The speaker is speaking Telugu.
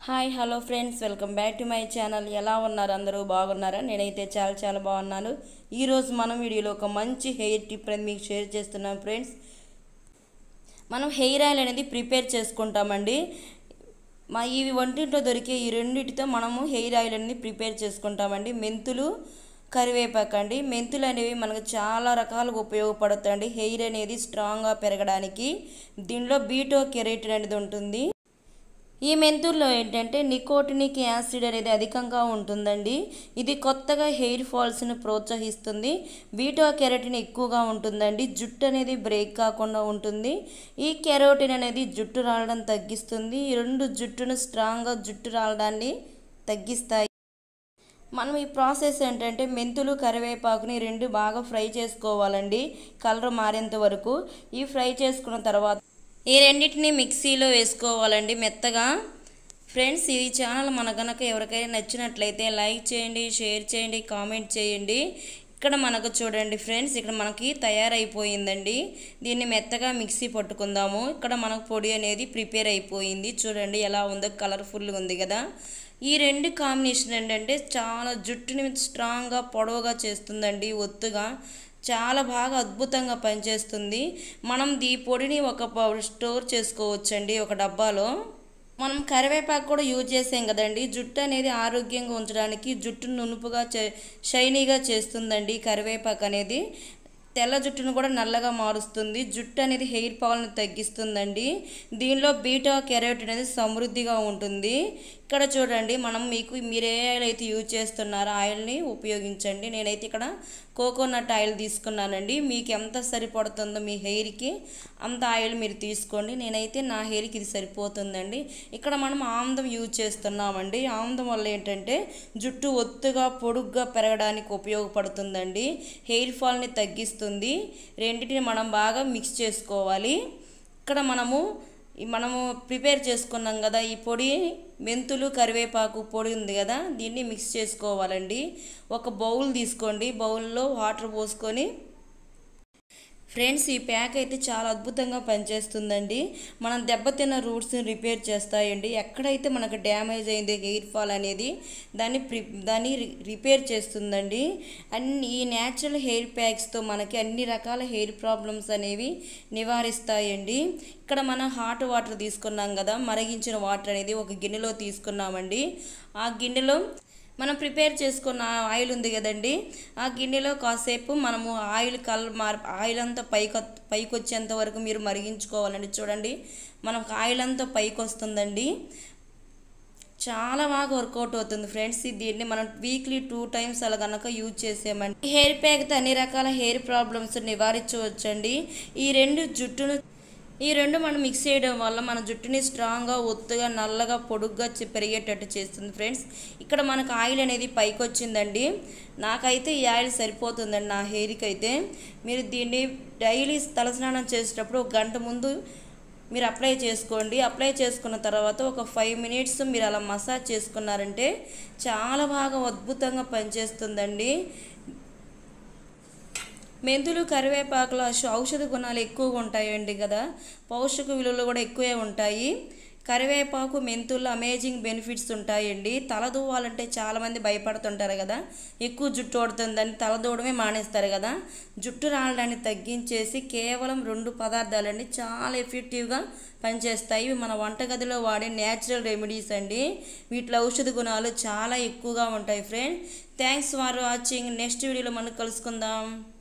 hi hello friends welcome back to my channel ఎలా ఉన్నారు అందరూ బాగున్నారా నేనైతే చాలా చాలా బాగున్నాను ఈరోజు మనం వీడియోలో ఒక మంచి హెయిర్ టిప్ అనేది మీకు షేర్ చేస్తున్నాం ఫ్రెండ్స్ మనం హెయిర్ ఆయిల్ అనేది ప్రిపేర్ చేసుకుంటామండి మా ఈ వంటింట్లో దొరికే ఈ రెండింటితో మనము హెయిర్ ఆయిల్ అనేది ప్రిపేర్ చేసుకుంటామండి మెంతులు కరివేపాకు అండి మెంతులు అనేవి మనకు చాలా రకాలుగా ఉపయోగపడుతాయండి హెయిర్ అనేది స్ట్రాంగ్గా పెరగడానికి దీనిలో బీటో కెరేటిన్ అనేది ఉంటుంది ఈ మెంతుల్లో ఏంటంటే నికోటినిక్ యాసిడ్ అనేది అధికంగా ఉంటుందండి ఇది కొత్తగా హెయిర్ ఫాల్స్ని ప్రోత్సహిస్తుంది బీటా కెరటిన్ ఎక్కువగా ఉంటుందండి జుట్టు అనేది బ్రేక్ కాకుండా ఉంటుంది ఈ కెరోటిన్ అనేది జుట్టు రాలడం తగ్గిస్తుంది ఈ రెండు జుట్టును స్ట్రాంగ్గా జుట్టు రాలడాన్ని తగ్గిస్తాయి మనం ఈ ప్రాసెస్ ఏంటంటే మెంతులు కరివేపాకుని రెండు బాగా ఫ్రై చేసుకోవాలండి కలర్ మారేంత వరకు ఈ ఫ్రై చేసుకున్న తర్వాత ఈ రెండింటిని మిక్సీలో వేసుకోవాలండి మెత్తగా ఫ్రెండ్స్ ఈ ఛానల్ మన కనుక ఎవరికైనా నచ్చినట్లయితే లైక్ చేయండి షేర్ చేయండి కామెంట్ చేయండి ఇక్కడ మనకు చూడండి ఫ్రెండ్స్ ఇక్కడ మనకి తయారైపోయిందండి దీన్ని మెత్తగా మిక్సీ పట్టుకుందాము ఇక్కడ మనకు పొడి అనేది ప్రిపేర్ అయిపోయింది చూడండి ఎలా ఉందో కలర్ఫుల్గా ఉంది కదా ఈ రెండు కాంబినేషన్ ఏంటంటే చాలా జుట్టుని స్ట్రాంగ్గా పొడవుగా చేస్తుందండి ఒత్తుగా చాలా బాగా అద్భుతంగా పనిచేస్తుంది మనం ఈ పొడిని ఒక ప- స్టోర్ చేసుకోవచ్చండి ఒక డబ్బాలో మనం కరివేపాకు కూడా యూజ్ చేసాం కదండి జుట్టు అనేది ఆరోగ్యంగా ఉంచడానికి జుట్టును నునుపుగా చే షైనీగా చేస్తుందండి కరివేపాకు అనేది తెల్ల జుట్టును కూడా నల్లగా మారుస్తుంది జుట్టు అనేది హెయిర్ ఫాల్ని తగ్గిస్తుందండి దీనిలో బీటా కెరోటిన్ అనేది సమృద్ధిగా ఉంటుంది ఇక్కడ చూడండి మనం మీకు మీరు ఏ ఆయిల్ అయితే యూజ్ చేస్తున్నారో ఆయిల్ని ఉపయోగించండి నేనైతే ఇక్కడ కోకోనట్ ఆయిల్ తీసుకున్నానండి మీకు ఎంత సరిపడుతుందో మీ హెయిర్కి అంత ఆయిల్ మీరు తీసుకోండి నేనైతే నా హెయిర్కి ఇది సరిపోతుందండి ఇక్కడ మనం ఆముదం యూజ్ చేస్తున్నామండి ఆముదం వల్ల ఏంటంటే జుట్టు ఒత్తుగా పొడుగ్గా పెరగడానికి ఉపయోగపడుతుందండి హెయిర్ ఫాల్ని తగ్గిస్తుంది రెండింటిని మనం బాగా మిక్స్ చేసుకోవాలి ఇక్కడ మనము ఈ మనము ప్రిపేర్ చేసుకున్నాం కదా ఈ పొడి మెంతులు కరివేపాకు పొడి ఉంది కదా దీన్ని మిక్స్ చేసుకోవాలండి ఒక బౌల్ తీసుకోండి బౌల్లో వాటర్ పోసుకొని ఫ్రెండ్స్ ఈ ప్యాక్ అయితే చాలా అద్భుతంగా పనిచేస్తుందండి మనం దెబ్బతిన్న రూట్స్ని రిపేర్ చేస్తాయండి ఎక్కడైతే మనకు డ్యామేజ్ అయింది హెయిర్ ఫాల్ అనేది దాన్ని ప్రి దాన్ని రి- రిపేర్ చేస్తుందండి అన్ని ఈ న్యాచురల్ హెయిర్ ప్యాక్స్తో మనకి అన్ని రకాల హెయిర్ ప్రాబ్లమ్స్ అనేవి నివారిస్తాయండి ఇక్కడ మనం హాట్ వాటర్ తీసుకున్నాం కదా మరిగించిన వాటర్ అనేది ఒక గిన్నెలో తీసుకున్నామండి ఆ గిన్నెలో మనం ప్రిపేర్ చేసుకున్న ఆయిల్ ఉంది కదండి ఆ గిన్నెలో కాసేపు మనము ఆయిల్ కలర్ మార్ ఆయిల్ అంతా పైకి పైకి వచ్చేంత వరకు మీరు మరిగించుకోవాలండి చూడండి మనకు ఆయిల్ అంతా పైకి వస్తుందండి చాలా బాగా వర్కౌట్ అవుతుంది ఫ్రెండ్స్ దీన్ని మనం వీక్లీ టూ టైమ్స్ అలా కనుక యూజ్ చేసామండి ఈ హెయిర్ ప్యాక్తో అన్ని రకాల హెయిర్ ప్రాబ్లమ్స్ నివారించవచ్చండి ఈ రెండు జుట్టును ఈ రెండు మనం మిక్స్ చేయడం వల్ల మన జుట్టుని స్ట్రాంగ్గా ఒత్తుగా నల్లగా పొడుగ్గా చి- పెరిగేటట్టు చేస్తుంది ఫ్రెండ్స్ ఇక్కడ మనకు ఆయిల్ అనేది పైకి వచ్చిందండి నాకైతే ఈ ఆయిల్ సరిపోతుందండి నా హెయిర్కి అయితే మీరు దీన్ని డైలీ తలస్నానం చేసేటప్పుడు ఒక గంట ముందు మీరు అప్లై చేసుకోండి అప్లై చేసుకున్న తర్వాత ఒక ఫైవ్ మినిట్స్ మీరు అలా మసాజ్ చేసుకున్నారంటే చాలా బాగా అద్భుతంగా పనిచేస్తుందండి మెంతులు కరివేపాకుల ఔష- ఔషధ గుణాలు ఎక్కువగా ఉంటాయండి కదా పౌష్టిక విలువలు కూడా ఎక్కువే ఉంటాయి కరివేపాకు మెంతుల్లో అమేజింగ్ బెనిఫిట్స్ ఉంటాయండి తల దూవాలంటే చాలామంది భయపడుతుంటారు కదా ఎక్కువ జుట్టు ఓడుతుందని తల దూవడమే మానేస్తారు కదా జుట్టు రాలడాన్ని తగ్గించేసి కేవలం రెండు పదార్థాలండి చాలా ఎఫెక్టివ్గా పనిచేస్తాయి ఇవి మన వంటగదిలో వాడే న్యాచురల్ రెమెడీస్ అండి వీటిలో ఔషధ గుణాలు చాలా ఎక్కువగా ఉంటాయి friend thanks for watching next వీడియోలో మనం కలుసుకుందాం